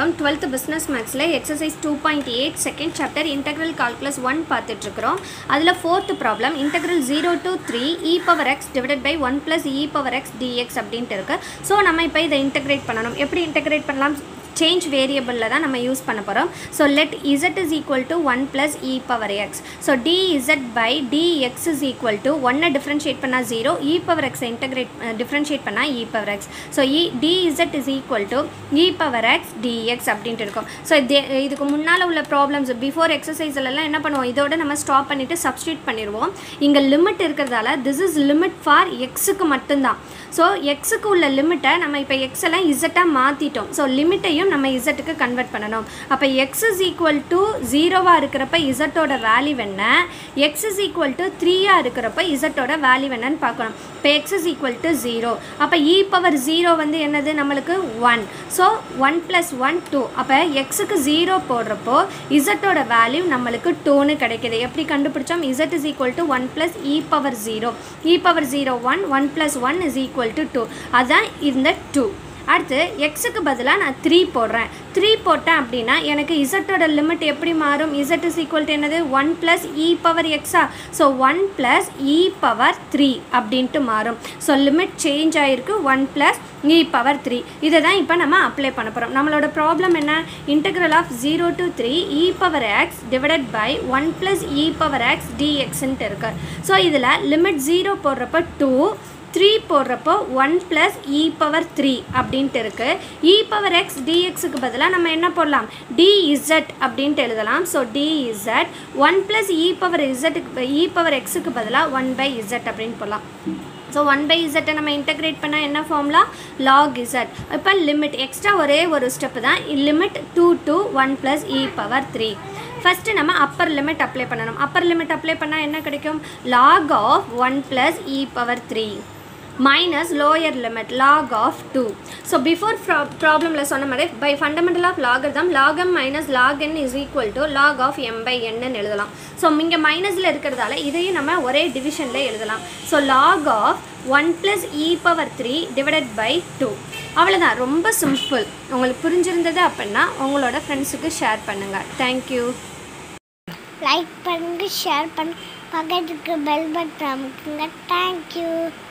வணக்கம் twelfth business மேக்ஸில் exercise two point eight second chapter integral calculus one பார்த்துட்ருக்குறோம் அதில் fourth problem integral zero to three e power x divided by one plus e power x d x அப்படின்ட்டு இருக்குது so நம்ம இப்போ இதை integrate பண்ணணும் எப்படி இன்டெகிரேட் பண்ணலாம் சேஞ்ச் வேரியபிளில் தான் நம்ம யூஸ் பண்ண போகிறோம் so let z is equal to one plus e power x so d z by d x is equal to ஒன்னை டிஃப்ரென்ஷியேட் பண்ணால் ஜீரோ இ பவர் எக்ஸை இன்டகிரேட் டிஃப்ரென்ஷியேட் பண்ணால் e power x so e d z is equal to e power x d x அப்படின்ட்டு இருக்கும் so இது இதுக்கு முன்னால் உள்ள ப்ராப்ளம்ஸ் பிஃபோர் எக்ஸசைஸ்லலாம் என்ன பண்ணுவோம் இதோட நம்ம ஸ்டாப் பண்ணிவிட்டு சப்ஸ்டியூட் பண்ணிடுவோம் இங்கே லிமிட் இருக்கிறதால திஸ் இஸ் லிமிட் ஃபார் எக்ஸுக்கு மட்டும்தான் ஸோ எக்ஸுக்கு உள்ள லிமிட்டை நம்ம இப்போ எக்ஸ் எல்லாம் இசட்டாக மாற்றிட்டோம் ஸோ லிமிட்டையும் நம்ம இசட்டுக்கு கன்வெர்ட் பண்ணணும் அப்போ எக்ஸ் இஸ் ஈக்குவல் டு ஜீரோவாக இருக்கிறப்ப இசட்டோட வேல்யூ என்ன எக்ஸ் இஸ் ஈக்குவல் டு த்ரீயாக இருக்கிறப்ப இசட்டோட வேல்யூ என்னன்னு பார்க்கணும் இப்போ x is equal to zero அப்போ இ பவர் ஜீரோ வந்து என்னது நம்மளுக்கு one so one plus one two அப்போ எக்ஸுக்கு ஜீரோ போடுறப்போ இசட்டோட வேல்யூ நம்மளுக்கு டூன்னு கிடைக்கிது எப்படி கண்டுபிடிச்சோம் z is equal to one plus e power zero e power zero one one plus one is equal to two அதுதான் இந்த டூ அடுத்து எக்ஸுக்கு பதிலாக நான் த்ரீ போடுறேன் த்ரீ போட்டேன் அப்படின்னா எனக்கு இசட்டோட லிமிட் எப்படி மாறும் இசட் இஸ் ஈக்குவல் டு என்னது ஒன் ப்ளஸ் இ பவர் எக்ஸா so one plus e power three அப்படின்ட்டு மாறும் ஸோ லிமிட் சேஞ்ச் ஆகிருக்கு one plus e power three இதை தான் இப்போ நம்ம அப்ளை பண்ண போகிறோம் நம்மளோட ப்ராப்ளம் என்ன integral of zero to three e power x divided by one plus e power x டிஎக்ஸ்ன்ட்டு இருக்கு ஸோ இதில் லிமிட் ஜீரோ போடுறப்ப டூ த்ரீ போடுறப்போ one plus e power three அப்படின்ட்டு இருக்குது இ பவர் எக்ஸ் டிஎக்ஸுக்கு பதிலாக நம்ம என்ன போடலாம் டிஇசட் அப்படின்ட்டு எழுதலாம் so d z one plus e power இசட்டுக்கு இ பவர் எக்ஸுக்கு பதிலாக ஒன் பை இசட் அப்படின்னு போடலாம் ஸோ ஒன் பை இசட்டை நம்ம இன்டகிரேட் பண்ணால் என்ன ஃபார்ம்லா லாக் இசட் இப்போ லிமிட் எக்ஸ்ட்ரா ஒரே ஒரு ஸ்டெப்பு தான் limit two two one plus e power three first நம்ம அப்பர் லிமிட் அப்ளை பண்ணணும் அப்பர் லிமிட் அப்ளை பண்ணால் என்ன கிடைக்கும் log of one plus e power three minus lower limit log of two so before ப்ராப்ளமில் சொன்ன மாதிரி by fundamental of logarithm log m minus log n is equal to log of m by என்னன்னு எழுதலாம் so இங்கே மைனஸில் இருக்கிறதால இதையும் நம்ம ஒரே டிவிஷனில் எழுதலாம் so log of one plus e power three divided by two அவ்வளோதான் ரொம்ப சிம்பிள் உங்களுக்கு புரிஞ்சிருந்தது அப்படின்னா உங்களோட ஃப்ரெண்ட்ஸுக்கு ஷேர் பண்ணுங்கள் தேங்க்யூ லைக் பண்ணுங்க ஷேர் பண்ணுங்க பக்கத்துக்கு பெல் பட்டன் அமுக்குங்க தேங்க்யூ